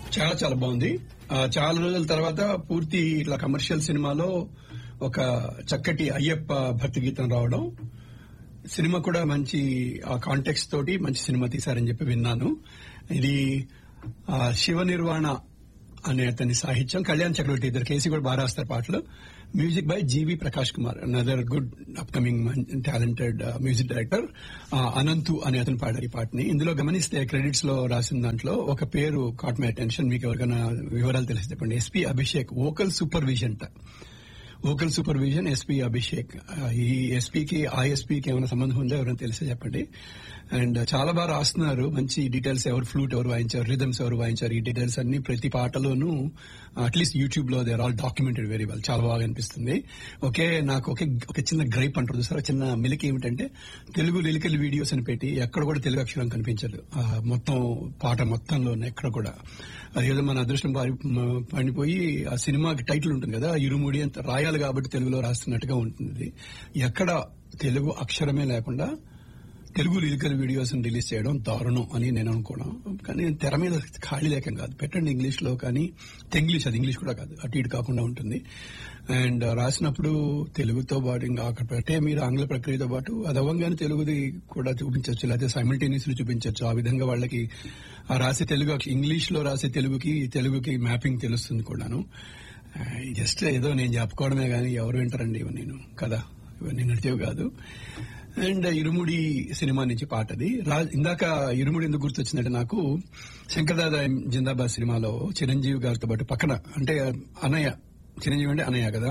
చాలా చాలా బాగుంది ఆ, చాలా రోజుల తర్వాత పూర్తి ఇట్లా కమర్షియల్ సినిమాలో ఒక చక్కటి అయ్యప్ప భక్తి గీతం రావడం సినిమా కూడా మంచి ఆ కాంటెక్స్ట్ తోటి మంచి సినిమా తీశారని చెప్పి విన్నాను ఇది ఆ, శివ నిర్వాణ అనే అతని సాహిత్యం కళ్యాణ్ చక్రవర్తి ఇద్దరు కేసీ కూడా బాగా రాస్తారు పాటలు music by GV Prakash Kumar another good upcoming talented music director Ananthu అనే అతను పాడారు ఈ పాటని ఇందులో గమనిస్తే క్రెడిట్స్ లో రాసిన దాంట్లో ఒక పేరు కాట్ మై అటెన్షన్ మీకు ఎవరికైనా వివరాలు తెలిసి చెప్పండి SP Abhishek vocal supervision vocal supervision SP Abhishek ఆ, ఈ ఎస్పీకి ఆ ఎస్పీకి ఏమైనా సంబంధం ఉందో ఎవరైనా తెలిస్తే చెప్పండి అండ్ చాలా బాగా రాస్తున్నారు మంచి డీటెయిల్స్ ఎవరు ఫ్లూట్ ఎవరు వాయించారు రిథమ్స్ ఎవరు వాయించారు ఈ డీటెయిల్స్ అన్ని ప్రతి పాటలోనూ అట్లీస్ట్ యూట్యూబ్ లో there all documented very well చాలా బాగా అనిపిస్తుంది ఓకే నాకు ఒకే ఒక చిన్న గ్రైప్ అంటారు చూసారా చిన్న మిలికి ఏమిటంటే తెలుగు లిరికల్ వీడియోస్ అని పెట్టి ఎక్కడ కూడా తెలుగు అక్షరం కనిపించదు ఆ, మొత్తం పాట మొత్తంలో ఎక్కడ కూడా అదేదో మన అదృష్టం పారి- మ- పడిపోయి ఆ సినిమాకి టైటిల్ ఉంటుంది కదా ఇరుముడి అంత రాయాలి కాబట్టి తెలుగులో రాస్తున్నట్టుగా ఉంటుంది ఎక్కడ తెలుగు అక్షరమే లేకుండా తెలుగు లిరికల్ వీడియోస్ రిలీజ్ చేయడం దారుణం అని నేను అనుకోవడం కానీ తెర మీద ఖాళీ లేకం కాదు పెట్టండి ఇంగ్లీష్ లో కానీ ఇంగ్లీష్ అది ఇంగ్లీష్ కూడా కాదు అటు ఇటు కాకుండా ఉంటుంది అండ్ రాసినప్పుడు తెలుగుతో పాటు ఇంకా అక్కడ పెట్టే మీరు ఆంగ్ల ప్రక్రియతో పాటు అది అవ్వంగానే తెలుగుది కూడా చూపించవచ్చు లేకపోతే సైమిల్టేనియస్లీ చూపించవచ్చు ఆ విధంగా వాళ్ళకి ఆ రాసే తెలుగు అక్ష- ఇంగ్లీష్ లో రాసే తెలుగుకి తెలుగుకి మ్యాపింగ్ తెలుస్తుంది కూడాను జస్ట్ ఏదో నేను చెప్పుకోవడమే కానీ ఎవరు వింటారండి ఇవి నేను కదా ఇవన్నీ నడిచేవి కాదు అండ్ ఇరుముడి సినిమా నుంచి పాట అది రా- ఇందాక ఇరుముడి ఎందుకు గుర్తొచ్చిందంటే నాకు శంకర్దాద జిందాబాద్ సినిమాలో చిరంజీవి గారితో పాటు పక్కన అంటే అన్నయ్య చిరంజీవి అంటే అన్నయ్య కదా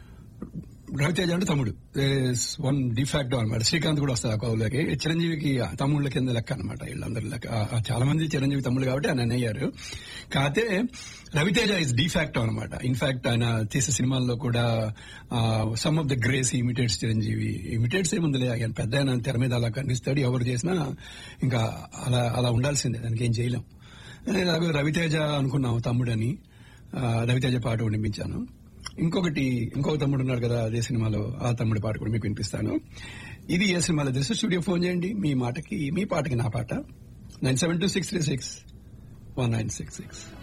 రవితేజ అంటే తమ్ముడు వన్ డిఫాక్ట్ అనమాట శ్రీకాంత్ కూడా వస్తారు ఆ కవులకి చిరంజీవికి ఆ తమ్ముళ్ళ కింద లెక్క అనమాట వీళ్ళందరి లెక్క ఆ- ఆ చాలా మంది చిరంజీవి తమ్ముడు కాబట్టి ఆయన అన్నయ్యారు కాకపోతే రవితేజ ఇస్ డిఫాక్ట్ అనమాట ఇన్ఫాక్ట్ ఆయన చేసే సినిమాల్లో కూడా some of the grace imitates Chiranjeevi imitates ఏముందిలే ఆయన పెద్ద ఆయన తెర మీద అలా కనిపిస్తాడు ఎవరు చేసినా ఇంకా అలా అలా ఉండాల్సిందే దానికి ఏం చేయలేం నాకు రవితేజ అనుకున్నాం తమ్ముడని ఆ, రవితేజ పాట వినిపించాను ఇంకొకటి ఇంకొక తమ్ముడు ఉన్నాడు కదా అదే సినిమాలో ఆ తమ్ముడి పాట కూడా మీకు వినిపిస్తాను ఇది ఏ సినిమాలో తెలుసు స్టూడియో ఫోన్ చేయండి మీ మాటకి మీ పాటకి నా పాట nine seven two six three six one nine six six